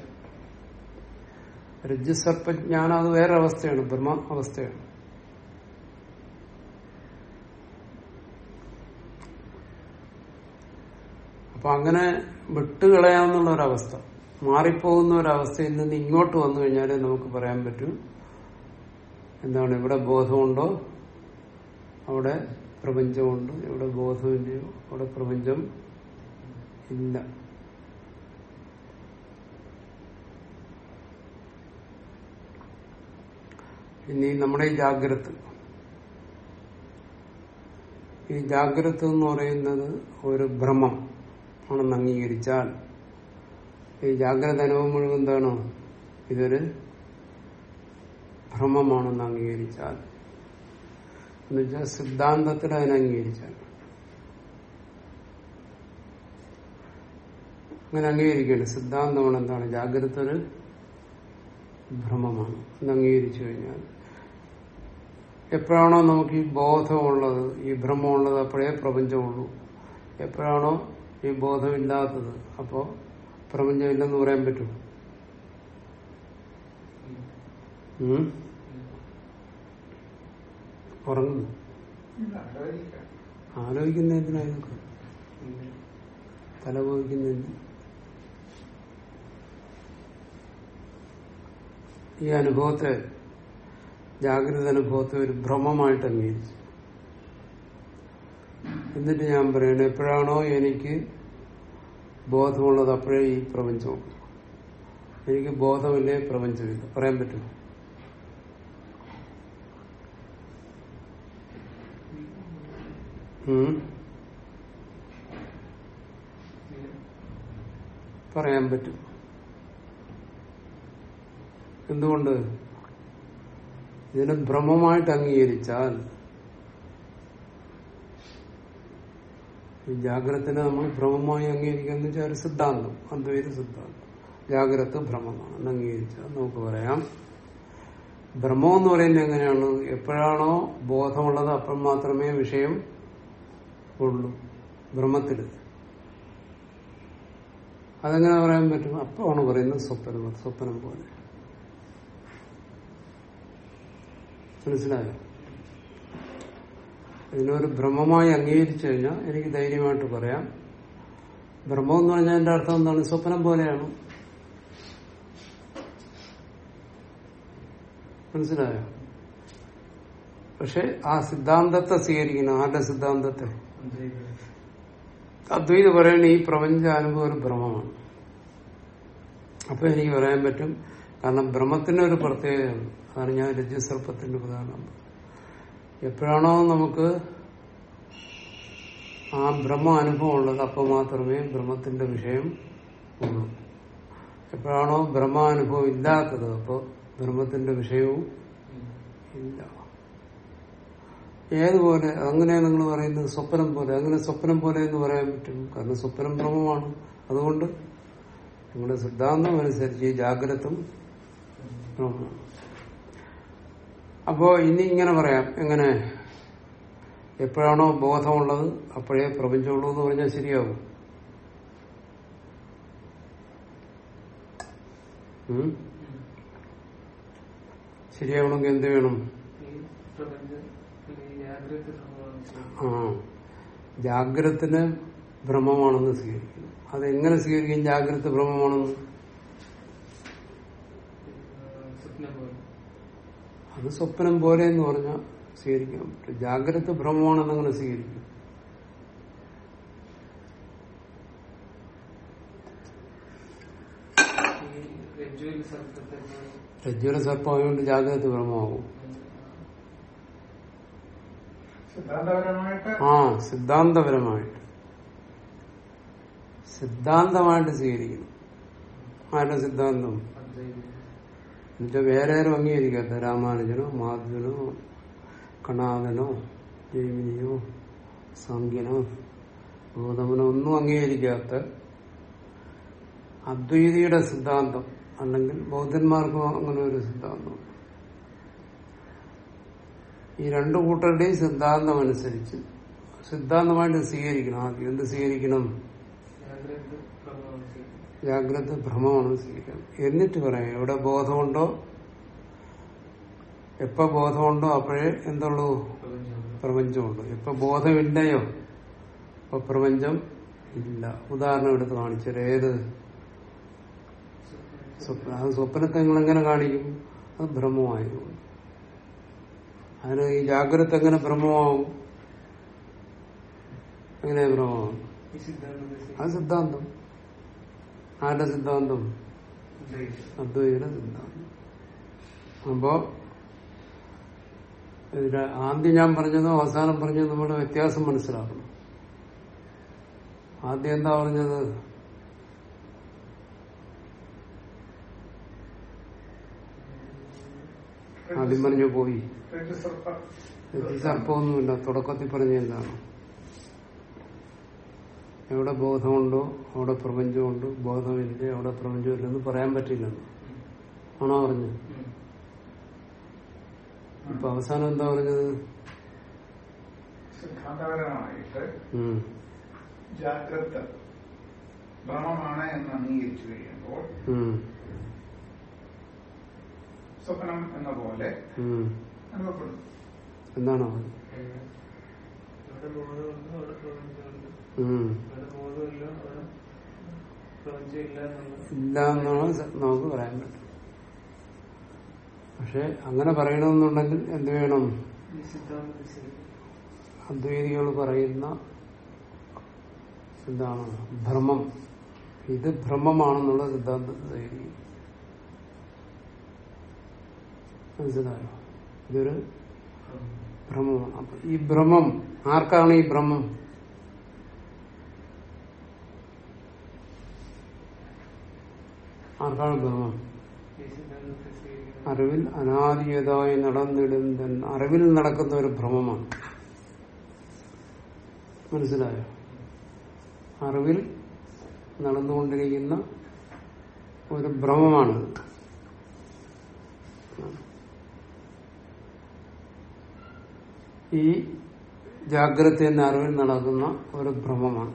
രജ്ജുസർപ്പജ്ഞാനം അത് വേറെ അവസ്ഥയാണ് ബ്രഹ്മ അവസ്ഥയാണ് അപ്പൊ അങ്ങനെ വിട്ടുകളയാവുന്നുള്ള ഒരവസ്ഥ മാറിപ്പോകുന്ന ഒരവസ്ഥയിൽ നിന്ന് ഇങ്ങോട്ട് വന്നു കഴിഞ്ഞാലേ നമുക്ക് പറയാൻ പറ്റും എന്താണ് ഇവിടെ ബോധമുണ്ടോ അവിടെ പ്രപഞ്ചമുണ്ട് എവിടെ ബോധമില്ലയോ അവിടെ പ്രപഞ്ചം ഇല്ല ഇനി നമ്മുടെ ഈ ജാഗ്രത ഈ ജാഗ്രത എന്ന് പറയുന്നത് ഒരു ഭ്രമം ആണെന്ന് അംഗീകരിച്ചാൽ ഈ ജാഗ്രത അനുഭവം മുഴുവൻ എന്താണോ ഇതൊരു ഭ്രമമാണെന്ന് അംഗീകരിച്ചാൽ എന്നുവെച്ചാൽ സിദ്ധാന്തത്തിൽ അതിനെ അംഗീകരിച്ചാൽ അങ്ങനെ അംഗീകരിക്കുകയാണ് സിദ്ധാന്തമാണ് എന്താണ് ജാഗ്രത ഒരു ഭ്രമമാണ് എന്ന് അംഗീകരിച്ചു കഴിഞ്ഞാൽ എപ്പോഴാണോ നമുക്ക് ഈ ബോധമുള്ളത് ഈ ഭ്രമമുള്ളത് അപ്പോഴേ പ്രപഞ്ചമുള്ളൂ എപ്പോഴാണോ ഈ ബോധമില്ലാത്തത് അപ്പോ പ്രപഞ്ചമില്ലെന്ന് പറയാൻ പറ്റും ഉം? ഉറങ്ങുന്നു ഇല്ല, ആലോചിക്കാം. ആലോചിക്കുന്ന എന്തിനാ ഇതൊക്കെ തല പോയിക്കുന്നതിന് ഈ അനുഭവത്തെ ജാഗ്രത അനുഭവത്തെ ഒരു ഭ്രമമായിട്ട് അംഗീകരിച്ചു എന്നിട്ട് ഞാൻ പറയണേ എപ്പോഴാണോ എനിക്ക് ബോധമുള്ളത് അപ്പോഴേ ഈ പ്രപഞ്ചമുള്ളൂ എനിക്ക് ബോധമില്ലേ പ്രപഞ്ചമില്ല പറയാൻ പറ്റുമോ ഉം? പറയാൻ പറ്റും എന്തുകൊണ്ട് ഇതിനെ ഭ്രമമായിട്ട് അംഗീകരിച്ചാൽ ഈ ജാഗ്രതനെ നമ്മൾ ഭ്രമമായി അംഗീകരിക്കാന്ന് വെച്ചാൽ ഒരു സിദ്ധാന്തം അദ്വൈത സിദ്ധാന്തം ജാഗ്രത ഭ്രമമാണ് എന്ന് അംഗീകരിച്ചാൽ നമുക്ക് പറയാം ഭ്രമം എന്ന് പറയുന്നത് എങ്ങനെയാണ് എപ്പോഴാണോ ബോധമുള്ളത് അപ്പം മാത്രമേ വിഷയം ഉള്ളൂ ഭ്രമത്തില് അതെങ്ങനെ പറയാൻ പറ്റും അപ്പോഴാണ് പറയുന്നത് സ്വപ്നം സ്വപ്നം പോലെ മനസ്സിലായോ ഇതിനൊരു ഭ്രമമായി അംഗീകരിച്ചു കഴിഞ്ഞാൽ എനിക്ക് ധൈര്യമായിട്ട് പറയാം ഭ്രമം എന്ന് പറഞ്ഞാൽ എന്റെ അർത്ഥം എന്താണ് സ്വപ്നം പോലെയാണ് മനസ്സിലായോ പക്ഷെ ആ സിദ്ധാന്തത്തെ സ്വീകരിക്കണം ആരുടെ സിദ്ധാന്തത്തെ അദ്വൈത പറയണ ഈ പ്രപഞ്ച അനുഭവം ഒരു ഭ്രമമാണ് അപ്പൊ എനിക്ക് പറയാൻ പറ്റും കാരണം ഭ്രമത്തിന് ഒരു പ്രത്യേകതയാണ് അതാണ് ഞാൻ രജ്ജുസർപ്പത്തിന്റെ ഉദാഹരണം എപ്പോഴാണോ നമുക്ക് ആ ബ്രഹ്മ അനുഭവം ഉള്ളത് അപ്പോൾ മാത്രമേ ബ്രഹ്മത്തിന്റെ വിഷയം ഉള്ളൂ എപ്പോഴാണോ ബ്രഹ്മാനുഭവം ഇല്ലാത്തത് അപ്പോൾ ബ്രഹ്മത്തിന്റെ വിഷയവും ഇല്ല ഏതുപോലെ അങ്ങനെ നിങ്ങൾ പറയുന്നത് സ്വപ്നം പോലെ അങ്ങനെ സ്വപ്നം പോലെ എന്ന് പറയാൻ പറ്റും കാരണം സ്വപ്നം ബ്രഹ്മമാണ് അതുകൊണ്ട് നിങ്ങളുടെ സിദ്ധാന്തം അനുസരിച്ച് ഈ ജാഗ്രതും ബ്രഹ്മമാണ് അപ്പോ ഇനി ഇങ്ങനെ പറയാം എങ്ങനെ എപ്പോഴാണോ ബോധമുള്ളത് അപ്പോഴേ പ്രപഞ്ചമുള്ളൂ എന്ന് പറഞ്ഞാൽ ശരിയാവും ഉം? ശരിയാവണമെങ്കിൽ എന്ത് വേണം ഈ പ്രപഞ്ചം ഈ ജാഗ്രത സംഭവം ആ ജാഗ്രത്തിന് ഭ്രമമാണെന്ന് സ്വീകരിക്കുന്നു അതെങ്ങനെ സ്വീകരിക്കും ജാഗ്രത ഭ്രമമാണെന്ന് സ്വപ്നം പോലെ അത് സ്വപ്നം പോലെ എന്ന് പറഞ്ഞാൽ സ്വീകരിക്കാൻ പറ്റും ജാഗ്രത ഭ്രമമാണെന്ന് അങ്ങനെ സ്വീകരിക്കും ഈ രജ്ജുവിൽ സർപ്പത്തെ പോലെ രജ്ജുര സർപ്പമായതുകൊണ്ട് ജാഗ്രത ഭ്രമമാകും സിദ്ധാന്തപരമായിട്ട് ആ സിദ്ധാന്തപരമായിട്ട് സിദ്ധാന്തമായിട്ട് സ്വീകരിക്കുന്നു ആരുടെ സിദ്ധാന്തം അദ്വൈതം എന്നുവെച്ചാൽ വേറെ ആരും അംഗീകരിക്കാത്ത രാമാനുജനോ മാധവനോ കണാദനോ ജൈമിനിയോ സംഖ്യനോ ഗൗതമനോ ഒന്നും അംഗീകരിക്കാത്ത അദ്വൈതിയുടെ സിദ്ധാന്തം അല്ലെങ്കിൽ ബൗദ്ധന്മാർക്കും അങ്ങനെ ഒരു സിദ്ധാന്തം ഈ രണ്ടു കൂട്ടരുടെയും സിദ്ധാന്തം അനുസരിച്ച് സിദ്ധാന്തമായിട്ട് സ്വീകരിക്കണം ആദ്യം എന്ത് സ്വീകരിക്കണം ജാഗ്രത പ്രഭാവം ചെയ്യും ജാഗ്രത ഭ്രമമാണ് സ്വീകരിക്കണം എന്നിട്ട് പറയാം എവിടെ ബോധമുണ്ടോ എപ്പോ ബോധമുണ്ടോ അപ്പോഴേ എന്തുള്ളൂ പ്രപഞ്ചം പ്രപഞ്ചമുള്ളൂ എപ്പോ ബോധമില്ലയോ അപ്പൊ പ്രപഞ്ചം ഇല്ല ഉദാഹരണം എടുത്ത് കാണിച്ചത് ഏത് സ്വപ്നം അത് സ്വപ്നത്തെ നിങ്ങൾ എങ്ങനെ കാണിക്കും അത് ഭ്രമമായതുകൊണ്ട് അതിന് ഈ ജാഗ്രത എങ്ങനെ ഭ്രമമാവും എങ്ങനെ ഭ്രമമാവും ഈ സിദ്ധാന്തത്തെ അത് സിദ്ധാന്തം ആരുടെ സിദ്ധാന്തം അദ്വൈതം അദ്വൈത സിദ്ധാന്തം അപ്പോ ഇതില് ആദ്യം ഞാൻ പറഞ്ഞതും അവസാനം പറഞ്ഞതും നമ്മുടെ വ്യത്യാസം മനസ്സിലാക്കണം ആദ്യം എന്താ പറഞ്ഞത് ആദ്യം പറഞ്ഞു പോയി രജ്ജുസർപ്പ സർപ്പമൊന്നുമില്ല തുടക്കത്തിൽ പറഞ്ഞ എന്താണ് എവിടെ ബോധമുണ്ടോ അവിടെ പ്രപഞ്ചമുണ്ട് ബോധമില്ല അവിടെ പ്രപഞ്ചമില്ലെന്ന് പറയാൻ പറ്റില്ലെന്ന് ആണോ പറഞ്ഞത് ഉം. ഇപ്പൊ അവസാനം എന്താ പറഞ്ഞത് സിദ്ധാന്തപരമായിട്ട് ഉം. ജാഗ്രത ഭ്രമമാണ് എന്ന് അംഗീകരിച്ചു കഴിയുമ്പോൾ ഉം. സ്വപ്നം എന്ന പോലെ ഉം. അനുഭവപ്പെടും എന്താണോ അത്? എവിടെ ബോധമുണ്ട് അവിടെ പ്രപഞ്ചമുണ്ട് ഉം. എവിടെ ബോധമില്ല അവിടെ പ്രപഞ്ചം ഇല്ല എന്നുള്ളത് ഇല്ല എന്നാണ് സ- നമുക്ക് പറയാൻ പറ്റും പക്ഷെ അങ്ങനെ പറയണമെന്നുണ്ടെങ്കിൽ എന്ത് വേണം ഈ സിദ്ധാന്തത്തെ ശരി അദ്വൈതികൾ പറയുന്ന എന്താണ് ഭ്രമം ഇത് ഭ്രമമാണെന്നുള്ള സിദ്ധാന്തത്തെ സ്വീകരിക്കും മനസ്സിലായോ ഇതൊരു ഭ്രമമാണ് അപ്പൊ ഈ ഭ്രമം ആർക്കാണ് ഈ ഭ്രമം ആർക്കാണ് ഭ്രമം ഈ സിദ്ധാന്തത്തെ സ്വീകരിക്കണം അറിവിൽ അനാദിയതായി നടന്നിടുന്ന അറിവിൽ നടക്കുന്ന ഒരു ഭ്രമമാണ് മനസ്സിലായോ അറിവിൽ നടന്നുകൊണ്ടിരിക്കുന്ന ഒരു ഭ്രമമാണ് ഈ ജാഗ്രത എന്ന അറിവിൽ നടക്കുന്ന ഒരു ഭ്രമമാണ്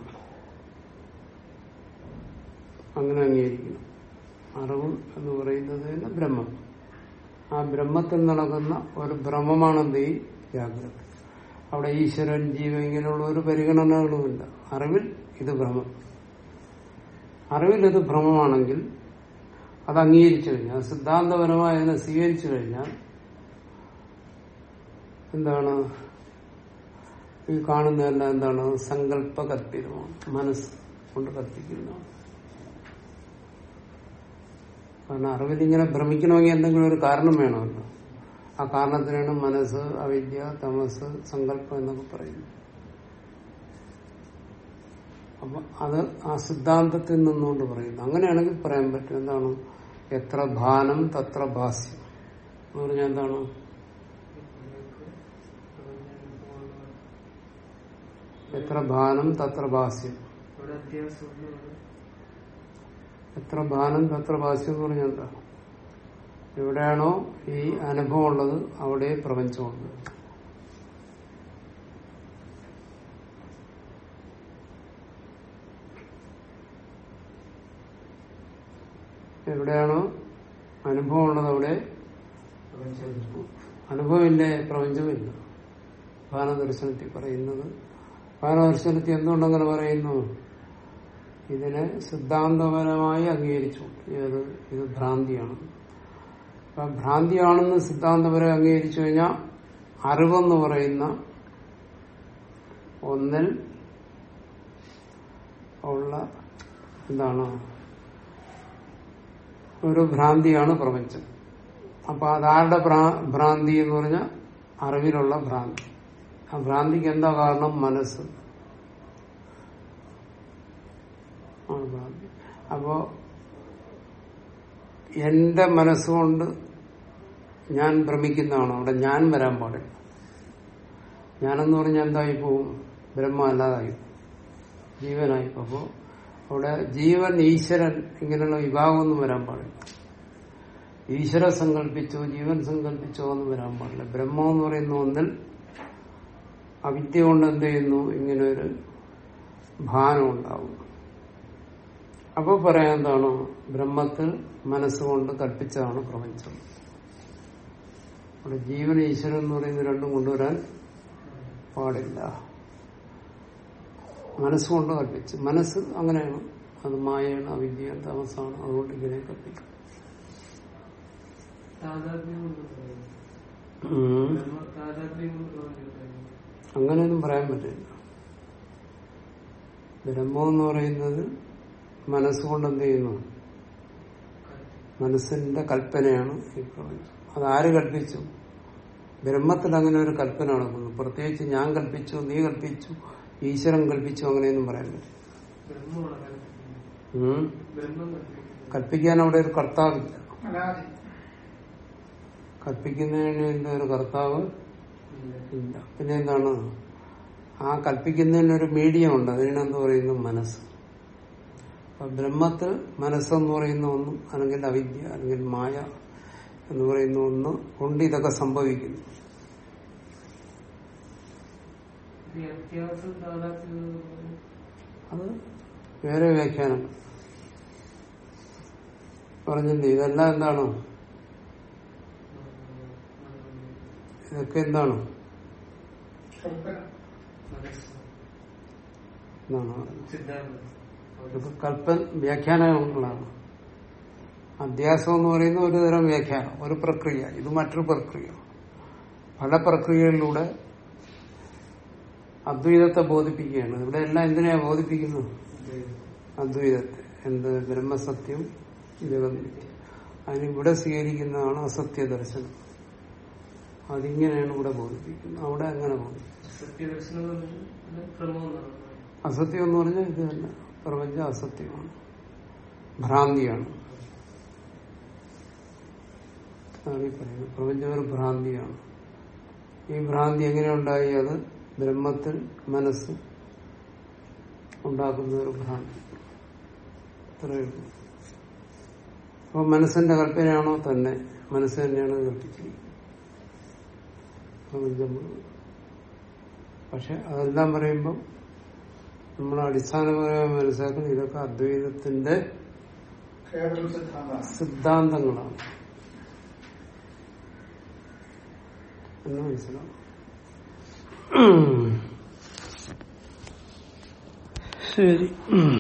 അങ്ങനെ അംഗീകരിക്കണം അറിവ് എന്ന് പറയുന്നത് തന്നെ ബ്രഹ്മം ആ ബ്രഹ്മത്തിൽ നടക്കുന്ന ഒരു ഭ്രമമാണ് എന്ത് ഈ ജാഗ്രത അവിടെ ഈശ്വരൻ ജീവൻ ഇങ്ങനെയുള്ള ഒരു പരിഗണനകളുമില്ല അറിവിൽ ഇത് ഭ്രമം അറിവിൽ ഇത് ഭ്രമമാണെങ്കിൽ അത് അംഗീകരിച്ചു കഴിഞ്ഞാൽ സിദ്ധാന്തപരമായി അതിനെ സ്വീകരിച്ചു കഴിഞ്ഞാൽ എന്താണ് ഈ കാണുന്നതെല്ലാം എന്താണ് സങ്കല്പ കൽപ്പിതമാണ് മനസ്സ് കൊണ്ട് കൽപ്പിക്കുന്നതാണ് കാരണം അറിവിൽ ഇങ്ങനെ ഭ്രമിക്കണമെങ്കിൽ എന്തെങ്കിലും ഒരു കാരണം വേണമല്ലോ ആ കാരണത്തിനാണ് മനസ്സ് അവിദ്യ തമസ് സങ്കല്പം എന്നൊക്കെ പറയുന്നത് അപ്പൊ അത് ആ സിദ്ധാന്തത്തിൽ നിന്നുകൊണ്ട് പറയുന്നു അങ്ങനെയാണെങ്കിൽ പറയാൻ പറ്റും എന്താണ് എത്ര ഭാനം തത്ര ഭാസ്യം എന്ന് പറഞ്ഞാൽ എന്താണ് എത്ര ഭാനം തത്ര ഭാസ്യം ഇവിടെ അത്യാസം എത്ര ഭാനം തത്ര ഭാസ്യം എന്ന് പറഞ്ഞാൽ എന്താ എവിടെയാണോ ഈ അനുഭവം ഉള്ളത് അവിടെ പ്രപഞ്ചമുണ്ട് എവിടെയാണോ അനുഭവം ഉള്ളത് അവിടെ അനുഭവമില്ലേ പ്രപഞ്ചമില്ല ഭാനദർശനത്തിൽ പറയുന്നത് ഭാനദർശനത്തിൽ എന്തുകൊണ്ടങ്ങനെ പറയുന്നു ഇതിനെ സിദ്ധാന്തപരമായി അംഗീകരിച്ചു ഏത് ഇത് ഭ്രാന്തിയാണ് അപ്പൊ ഭ്രാന്തിയാണെന്ന് സിദ്ധാന്തപരം അംഗീകരിച്ചു കഴിഞ്ഞാൽ അറിവെന്ന് പറയുന്ന ഒന്നിൽ ഉള്ള എന്താണ് ഒരു ഭ്രാന്തിയാണ് പ്രപഞ്ചം അപ്പൊ അതാരുടെ ഭ്രാ- ഭ്രാന്തി എന്ന് പറഞ്ഞാൽ അറിവിലുള്ള ഭ്രാന്തി ആ ഭ്രാന്തിക്ക് എന്താ കാരണം മനസ്സ് ആണ് ഭ്രാന്തി അപ്പോ എന്റെ മനസ്സുകൊണ്ട് ഞാൻ ഭ്രമിക്കുന്നതാണ് അവിടെ ഞാൻ വരാൻ പാടില്ല ഞാനെന്ന് പറഞ്ഞാൽ എന്തായി പോവും ബ്രഹ്മ അല്ലാതായി പോവും. ജീവനായി പോവും. അപ്പോ അവിടെ ജീവൻ ഈശ്വരൻ ഇങ്ങനെയുള്ള വിഭാഗമൊന്നും വരാൻ പാടില്ല ഈശ്വര സങ്കല്പിച്ചോ ജീവൻ സങ്കല്പിച്ചോ ഒന്നും വരാൻ പാടില്ല ബ്രഹ്മം എന്ന് പറയുന്ന ഒന്നിൽ അവിദ്യ കൊണ്ട് എന്ത് ചെയ്യുന്നു ഇങ്ങനെ ഒരു ഭാനം ഉണ്ടാവും അപ്പൊ പറയാൻ എന്താണ് ബ്രഹ്മത്തിൽ മനസ്സുകൊണ്ട് കൽപ്പിച്ചതാണ് പ്രപഞ്ചം അവിടെ ജീവൻ ഈശ്വരൻ എന്ന് പറയുന്ന രണ്ടും കൊണ്ടുവരാൻ പാടില്ല മനസ്സുകൊണ്ട് കൽപ്പിച്ച് മനസ്സ് അങ്ങനെയാണ് അത് മായയാണ് അവിദ്യ താമസമാണ് അതുകൊണ്ട് ഇങ്ങനെ കൽപ്പിക്കും താതാത്മ്യം കൊണ്ട് പറയുന്നു. ഉം. ബ്രഹ്മ താതാത്മ്യം കൊണ്ട് പറയുന്നു. അങ്ങനെയൊന്നും പറയാൻ പറ്റില്ല ബ്രഹ്മം എന്ന് പറയുന്നത് മനസ്സുകൊണ്ട് എന്ത് ചെയ്യുന്നു മനസ്സിന്റെ കൽപ്പനയാണ് ഈ പ്രപഞ്ചം അതാര് കൽപ്പിച്ചു ബ്രഹ്മത്തിൽ അങ്ങനെ ഒരു കൽപ്പന നടക്കുന്നു പ്രത്യേകിച്ച് ഞാൻ കൽപ്പിച്ചു നീ കൽപ്പിച്ചു ഈശ്വരൻ കൽപ്പിച്ചു അങ്ങനെയൊന്നും പറയാൻ പറ്റില്ല ബ്രഹ്മമാണ് കൽപ്പിക്കുന്നത്. ഉം. ബ്രഹ്മം കൽപ്പിക്കുന്നത്. കൽപ്പിക്കാൻ അവിടെ ഒരു കർത്താവില്ല അനാദി കൽപ്പിക്കുന്നതിന് ഒരു കർത്താവ് ഇല്ല. ഇല്ല പിന്നെ എന്താണ് ആ കൽപ്പിക്കുന്നതിനൊരു മീഡിയം ഉണ്ട് അതിനെന്ത് പറയുന്നു മനസ്സ് അപ്പൊ ബ്രഹ്മത്തിൽ മനസ്സെന്ന് പറയുന്ന ഒന്നും അല്ലെങ്കിൽ അവിദ്യ അല്ലെങ്കിൽ മായ എന്ന് പറയുന്ന ഒന്ന് കൊണ്ട് ഇതൊക്കെ സംഭവിക്കുന്നു ഈ അത്യാവശ്യം താതാത്മ്യം എന്ന് പറയുന്നത് അത് വേറെ വ്യാഖ്യാനം പറഞ്ഞില്ലേ ഇതെല്ലാം എന്താണ് ഇതൊക്കെ എന്താണ് കൽപ്പന മനസ്സ് എന്നാണ് പറയുന്നത് സിദ്ധാന്തം ഇതൊക്കെ കൽപ്പൻ വ്യാഖ്യാനങ്ങളാണ് അധ്യാസം എന്ന് പറയുന്ന ഒരു തരം വ്യാഖ്യാനം ഒരു പ്രക്രിയ ഇത് മറ്റൊരു പ്രക്രിയ പല പ്രക്രിയകളിലൂടെ അദ്വൈതത്തെ ബോധിപ്പിക്കുകയാണ് ഇവിടെ എല്ലാം എന്തിനാ ബോധിപ്പിക്കുന്നത് അദ്വൈതത്തെ എന്ത് ബ്രഹ്മസത്യം ജഗന്നിത്യം അതിനിവിടെ സ്വീകരിക്കുന്നതാണ് അസത്യ ദർശനം അതിങ്ങനെയാണ് ഇവിടെ ബോധിപ്പിക്കുന്നത് അവിടെ അങ്ങനെ ബോധിപ്പിക്കും സത്യദർശനം എന്ന് പറഞ്ഞാൽ ക്രമം എന്നാണ് പറയുന്നത്. അസത്യം എന്ന് പറഞ്ഞാൽ ഇത് തന്നെ പ്രപഞ്ചം അസത്യമാണ് ഭ്രാന്തിയാണ് അതാണ് ഈ പറയുന്നത് പ്രപഞ്ചം ഒരു ഭ്രാന്തിയാണ് ഈ ഭ്രാന്തി എങ്ങനെ ഉണ്ടായി അത് ബ്രഹ്മത്തിൽ മനസ്സ് ഉണ്ടാക്കുന്ന ഒരു ഭ്രാന്തി ഇത്രയേ ഉള്ളൂ അപ്പൊ മനസ്സിന്റെ കൽപ്പനയാണോ തന്നെ മനസ്സ് തന്നെയാണ് ഇത് കൽപ്പിച്ചിരിക്കുന്നത് പ്രപഞ്ചം മുഴുവൻ. പക്ഷെ അതെല്ലാം പറയുമ്പം നമ്മൾ അടിസ്ഥാനപരമായി മനസ്സിലാക്കുന്നത് ഇതൊക്കെ അദ്വൈതത്തിന്റെ കേവലം സിദ്ധാന്തമാണ് സിദ്ധാന്തങ്ങളാണ് എന്ന് മനസ്സിലാവും ശരി